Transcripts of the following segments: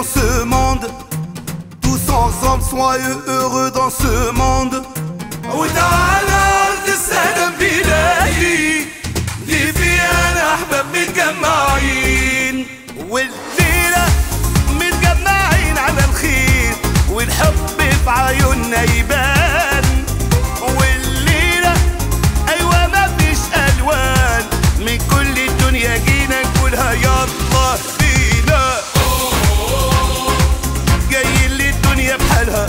dans ce monde. Tous ensemble, soyeux, heureux dans ce monde. وتعالى أرض السلام بلادي دي فيها أحباب متجمعين والليلة متجمعين على الخير والحب في عيوننا يبان والليلة أيوة مفيش ألوان من كل الدنيا جينا نقولها يلا بينا جايين للدنيا بحالها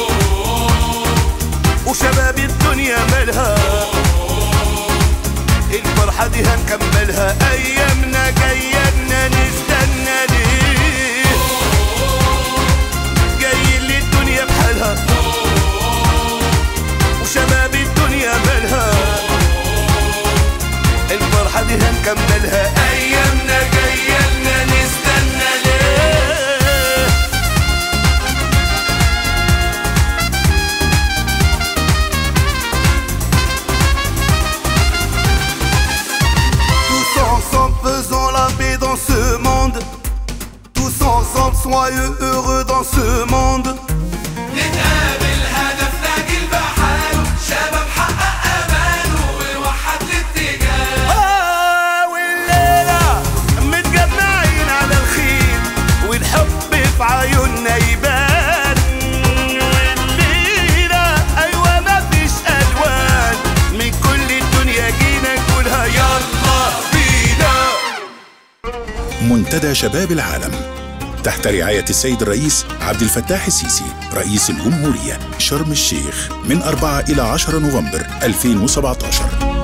وشباب الدنيا مالها الفرحة دي هنكملها أيامنا جاية نستنى ليه جايين للدنيا بحالها وشباب الدنيا مالها الفرحة دي هنكملها أيامنا جاية نستنى ليه Tous ensemble faisons la paix dans ce monde. Tous ensemble soyeux heureux dans ce monde. نتقابل هدفنا جيل بحاله شباب حقق أماله ووحد الاتجاه آه والليلة متجمعين على الخير والحب في عيوننا يبان والليلة أيوة مفيش ألوان من كل الدنيا جينا نقولها يلا بينا منتدى شباب العالم تحت رعاية السيد الرئيس عبد الفتاح السيسي رئيس الجمهورية شرم الشيخ من 4 إلى 10 نوفمبر 2017